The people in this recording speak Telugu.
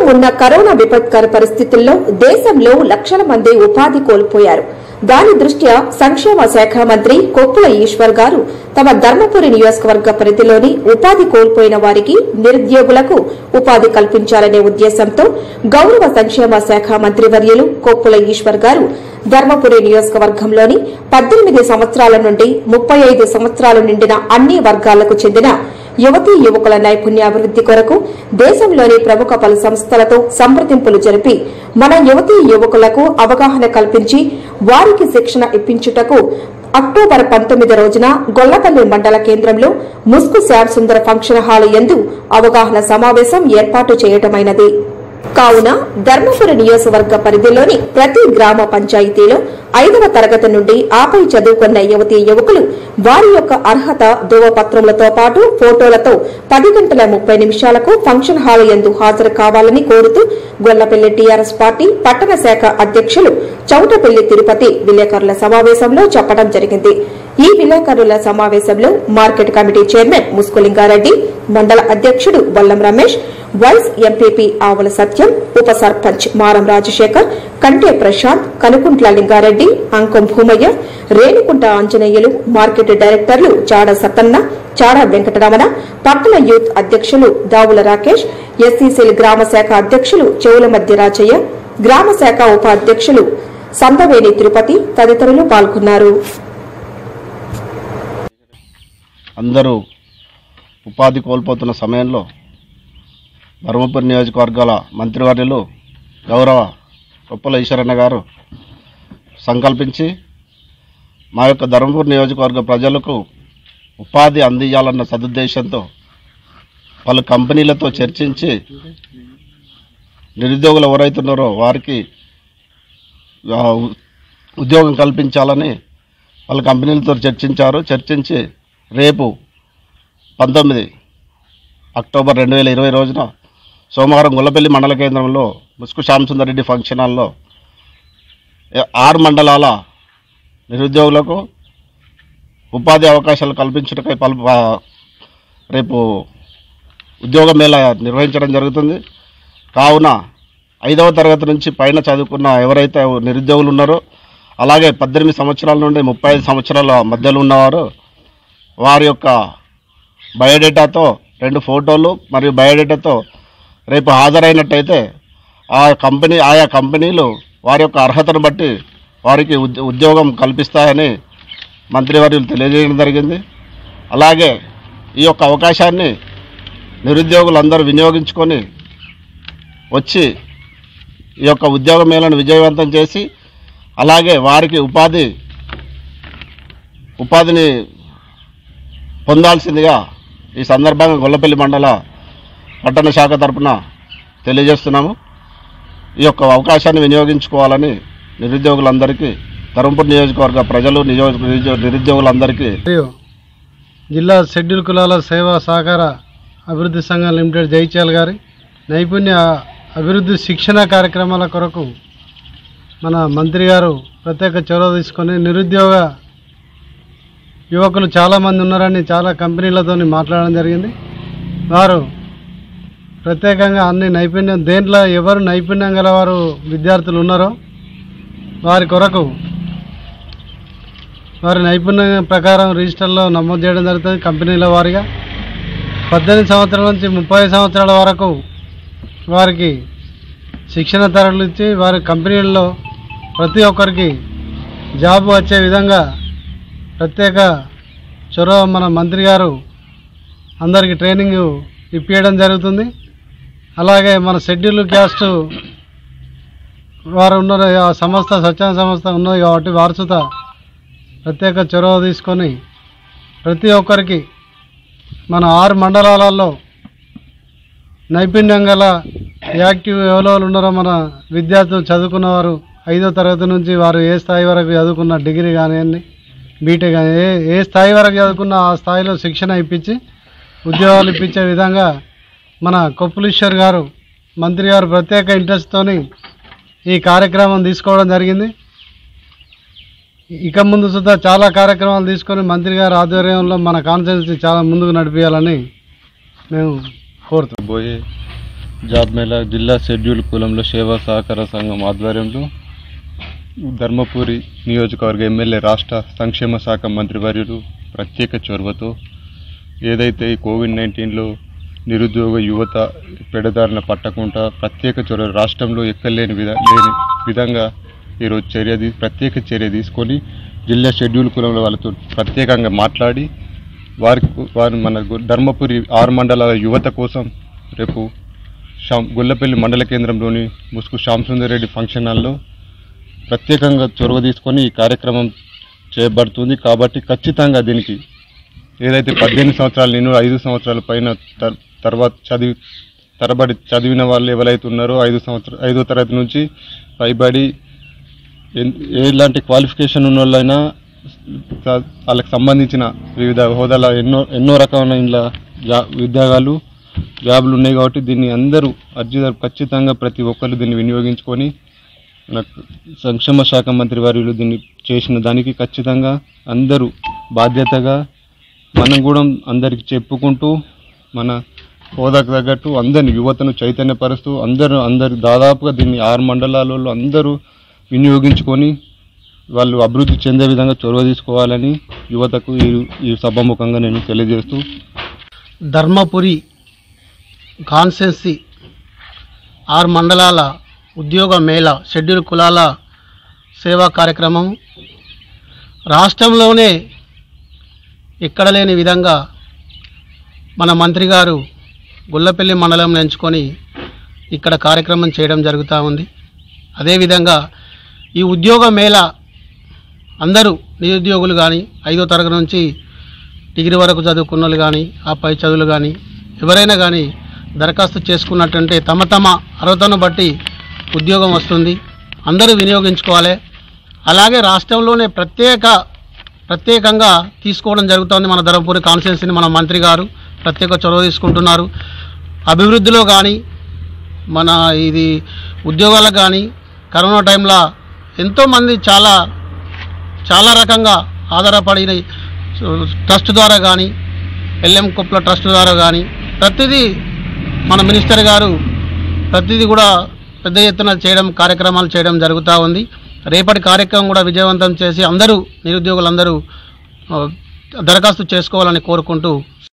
ఉన్న కరోనా విపత్కర పరిస్థితుల్లో దేశంలో లక్షల మంది ఉపాధి కోల్పోయారు దాని దృష్ట్యా సంక్షేమ శాఖ మంత్రి కొప్పుల ఈశ్వర్ గారు తమ ధర్మపురి నియోజకవర్గ పరిధిలోని ఉపాధి కోల్పోయిన వారికి నిరుద్యోగులకు ఉపాధి కల్పించాలనే ఉద్దేశంతో గౌరవ సంక్షేమ శాఖ మంత్రివర్యులు కొప్పుల ఈశ్వర్ గారు ధర్మపురి నియోజకవర్గంలోని పద్దెనిమిది సంవత్సరాల నుండి ముప్పై ఐదు సంవత్సరాలు నిండిన అన్ని వర్గాలకు చెందిన యువతీ యువకుల నైపుణ్యాభివృద్ది కొరకు దేశంలోని ప్రముఖ పలు సంస్థలతో సంప్రదింపులు జరిపి మన యువతీ యువకులకు అవగాహన కల్పించి వారికి శిక్షణ ఇప్పించుటకు అక్టోబర్ పంతొమ్మిది రోజున గొల్లపల్లి మండల కేంద్రంలో ముస్కు శ్యామ్ సుందర ఫంక్షన్ హాల్ యందు అవగాహన సమావేశం ఏర్పాటు చేయటమైనది కావున ధర్మపురి నియోజకవర్గ పరిధిలోని ప్రతి గ్రామ పంచాయతీలో ఐదవ తరగతి నుండి ఆపై చదువుకున్న యువతీ యువకులు వారి యొక్క అర్హత ధృవపత్రములతో పాటు ఫోటోలతో పది గంటల ముప్పై నిమిషాలకు ఫంక్షన్ హాల్ యందు హాజరు కావాలని కోరుతూ గొల్లపల్లి టీఆర్ఎస్ పార్టీ పట్టణ శాఖ అధ్యక్షులు చౌటపల్లి తిరుపతి విలేకరుల సమావేశంలో చెప్పడం జరిగింది ఈ విలేకరుల సమావేశంలో మార్కెట్ కమిటీ చైర్మన్ ముస్కులింగారెడ్డి మండల అధ్యక్షుడు బొల్లం రమేష్ వైస్ ఎంపీపీ ఆవుల సత్యం ఉప సర్పంచ్ మారం రాజశేఖర్ కంటే ప్రశాంత్ కనుకుంట్ల లింగారెడ్డి అంకం భూమయ్య రేణుకుంట ఆంజనేయులు మార్కెట్ డైరెక్టర్లు చాడ సత్తన్న చాడ వెంకటరమణ పట్టణ యూత్ అధ్యక్షులు దావుల రాకేష్ ఎస్సీసీల్ గ్రామ శాఖ అధ్యక్షులు చెవుల మధ్య రాజయ్య గ్రామ శాఖ ఉపాధ్యక్షులు సందవేణి తిరుపతి తదితరులు పాల్గొన్నారు అందరూ ఉపాధి కోల్పోతున్న సమయంలో ధర్మపురి నియోజకవర్గాల మంత్రివర్యులు గౌరవ కొప్పల ఈశ్వరన్న గారు సంకల్పించి మా యొక్క ధర్మపురి నియోజకవర్గ ప్రజలకు ఉపాధి అందించాలన్న సదుద్దేశంతో పలు కంపెనీలతో చర్చించి నిరుద్యోగులు ఎవరైతున్నారో వారికి ఆ, ఉద్యోగం కల్పించాలని వాళ్ళ కంపెనీలతో చర్చించారు చర్చించి రేపు పంతొమ్మిది అక్టోబర్ రెండు వేల ఇరవై రోజున సోమవారం గొల్లపల్లి మండల కేంద్రంలో ముసుకు శ్యామసుందరెడ్డి ఫంక్షన్ హాల్లో ఏ- ఆరు మండలాల నిరుద్యోగులకు ఉపాధి అవకాశాలు కల్పించటకై పలు ప- రేపు ఉద్యోగ మేళ నిర్వహించడం జరుగుతుంది కావున ఐదవ తరగతి నుంచి పైన చదువుకున్న ఎవరైతే నిరుద్యోగులు ఉన్నారో అలాగే పద్దెనిమిది సంవత్సరాల నుండి ముప్పై ఐదు సంవత్సరాల మధ్యలో ఉన్నవారు వారి యొక్క బయోడేటాతో రెండు ఫోటోలు మరియు బయోడేటాతో రేపు హాజరైనట్టయితే ఆ కంపెనీ ఆయా కంపెనీలు వారి యొక్క అర్హతను బట్టి వారికి ఉద్య- ఉద్యోగం కల్పిస్తాయని మంత్రివర్యులు తెలియజేయడం జరిగింది అలాగే ఈ యొక్క అవకాశాన్ని నిరుద్యోగులందరూ వినియోగించుకొని వచ్చి ఈ యొక్క ఉద్యోగ మేళను విజయవంతం చేసి అలాగే వారికి ఉపాధి ఉపాధిని పొందాల్సిందిగా ఈ సందర్భంగా గొల్లపల్లి మండల పట్టణ శాఖ తరపున తెలియజేస్తున్నాము ఈ యొక్క అవకాశాన్ని వినియోగించుకోవాలని నిరుద్యోగులందరికీ ధర్మపురి నియోజకవర్గ ప్రజలు నియోజక నిరుద్యో- నిరుద్యోగులందరికీ మరియు జిల్లా షెడ్యూల్ కులాల సేవా సహకార అభివృద్ధి సంఘం లిమిటెడ్ జైత్యాల గారి నైపుణ్య అభివృద్ధి శిక్షణ కార్యక్రమాల కొరకు మన మంత్రి గారు ప్రత్యేక చొరవ తీసుకొని నిరుద్యోగ యువకులు చాలామంది ఉన్నారని చాలా కంపెనీలతో మాట్లాడడం జరిగింది వారు ప్రత్యేకంగా అన్ని నైపుణ్యం దేంట్లో ఎవరు నైపుణ్యం గల వారు విద్యార్థులు ఉన్నారో వారి కొరకు వారి నైపుణ్యం ప్రకారం రిజిస్టర్లో నమోదు చేయడం జరుగుతుంది కంపెనీల వారిగా పద్దెనిమిది సంవత్సరాల నుంచి ముప్పై సంవత్సరాల వరకు వారికి శిక్షణ తరలు ఇచ్చి వారి కంపెనీల్లో ప్రతి ఒక్కరికి జాబ్ వచ్చే విధంగా ప్రత్యేక చొరవ మన మంత్రి గారు అందరికీ ట్రైనింగ్ ఇప్పించడం జరుగుతుంది అలాగే మన షెడ్యూల్ క్యాస్ట్ వారు ఉన్నారు ఆ సంస్థ స్వచ్ఛంద సంస్థ ఉన్నది కాబట్టి వారసుత ప్రత్యేక చొరవ తీసుకొని ప్రతి ఒక్కరికి మన ఆరు మండలాలలో నైపుణ్యం గల యాక్టివ్ ఎవరెవరు ఉన్నారో మన విద్యార్థులు చదువుకున్నవారు ఐదో తరగతి నుంచి వారు ఏ స్థాయి వరకు చదువుకున్న డిగ్రీ కానివ్వండి బీటెక్ కానీ ఏ ఏ స్థాయి వరకు చదువుకున్న ఆ స్థాయిలో శిక్షణ ఇప్పించి ఉద్యోగాలు ఇప్పించే విధంగా మన కొప్పులీశ్వర్ గారు మంత్రి గారు ప్రత్యేక ఇంట్రెస్ట్తోని ఈ కార్యక్రమం తీసుకోవడం జరిగింది ఇక ముందు సుద్ధా చాలా కార్యక్రమాలు తీసుకొని మంత్రి గారి ఆధ్వర్యంలో మన కాన్స్టిట్యూన్సీ చాలా ముందుకు నడిపించాలని మేము కోరుతున్నాం పోయి జాబ్ మేళా జిల్లా షెడ్యూల్ కులంలో సేవా సహకార సంఘం ఆధ్వర్యంలో ధర్మపురి నియోజకవర్గ ఎమ్మెల్యే రాష్ట్ర సంక్షేమ శాఖ మంత్రివర్యులు ప్రత్యేక చొరవతో ఏదైతే ఈ కోవిడ్ నైన్టీన్లో నిరుద్యోగ యువత పెడదారిన పట్టకుండా ప్రత్యేక చొరవ రాష్ట్రంలో ఎక్కలేని విధ లేని విధంగా ఈరోజు చర్య తీ- ప్రత్యేక చర్య తీసుకొని జిల్లా షెడ్యూల్ కులంలో వాళ్ళతో ప్రత్యేకంగా మాట్లాడి వారికి వారి మన గు- ధర్మపురి ఆరు మండలాల యువత కోసం రేపు షాం గుల్లపల్లి మండల కేంద్రంలోని ముసుగు శ్యామసుందర్ రెడ్డి ఫంక్షన్ హాల్లో ప్రత్యేకంగా చొరవ తీసుకొని ఈ కార్యక్రమం చేయబడుతుంది కాబట్టి ఖచ్చితంగా దీనికి ఏదైతే పద్దెనిమిది సంవత్సరాలు నేను ఐదు సంవత్సరాల పైన తర్- తర్వాత చదివి తరబడి చదివిన వాళ్ళు ఎవరైతే ఉన్నారో ఐదు సంవత్సరం ఐదో తరగతి నుంచి పైబడి ఎన్- ఎలాంటి క్వాలిఫికేషన్ ఉన్న వాళ్ళైనా త- వాళ్ళకి సంబంధించిన వివిధ హోదాల ఎన్నో ఎన్నో రకమైన జా ఉద్యోగాలు జాబులు ఉన్నాయి కాబట్టి దీన్ని అందరూ అర్జీదారు ఖచ్చితంగా ప్రతి ఒక్కరు దీన్ని వినియోగించుకొని నాకు సంక్షేమ శాఖ మంత్రి వారు దీన్ని చేసిన దానికి ఖచ్చితంగా అందరూ బాధ్యతగా మనం కూడా అందరికి చెప్పుకుంటూ మన హోదాకు తగ్గట్టు అందరిని యువతను చైతన్యపరుస్తూ అందరూ అందరు దాదాపుగా దీన్ని ఆరు మండలాలలో అందరూ వినియోగించుకొని వాళ్ళు అభివృద్ధి చెందే విధంగా చొరవ తీసుకోవాలని యువతకు ఈ ఈ సభాముఖంగా నేను తెలియజేస్తూ ధర్మపురి కాన్సెన్సీ ఆరు మండలాల ఉద్యోగ మేళ షెడ్యూల్ కులాల సేవా కార్యక్రమం రాష్ట్రంలోనే ఎక్కడ లేని విధంగా మన మంత్రి గారు గుల్లపల్లి మండలం ఎంచుకొని ఇక్కడ కార్యక్రమం చేయడం జరుగుతూ ఉంది అదేవిధంగా ఈ ఉద్యోగ మేళ అందరూ నిరుద్యోగులు కానీ ఐదో తరగతి నుంచి డిగ్రీ వరకు చదువుకున్న వాళ్ళు కానీ ఆ పై చదువులు కానీ ఎవరైనా కానీ దరఖాస్తు చేసుకున్నట్టంటే తమ తమ అర్హతను బట్టి ఉద్యోగం వస్తుంది అందరూ వినియోగించుకోవాలి అలాగే రాష్ట్రంలోనే ప్రత్యేక ప్రత్యేకంగా తీసుకోవడం జరుగుతోంది మన ధర్మపురి కాన్స్టిట్యున్సీని మన మంత్రి గారు ప్రత్యేక చొరవ తీసుకుంటున్నారు అభివృద్ధిలో కానీ మన ఇది ఉద్యోగాలకు కానీ కరోనా టైంలో ఎంతోమంది చాలా చాలా రకంగా ఆధారపడిన ట్రస్ట్ ద్వారా కానీ ఎల్ఎం కుప్పల ట్రస్ట్ ద్వారా కానీ ప్రతిదీ మన మినిస్టర్ గారు ప్రతిదీ కూడా పెద్ద ఎత్తున చేయడం కార్యక్రమాలు చేయడం జరుగుతూ ఉంది రేపటి కార్యక్రమం కూడా విజయవంతం చేసి అందరూ నిరుద్యోగులందరూ ఆ, దరఖాస్తు చేసుకోవాలని కోరుకుంటూ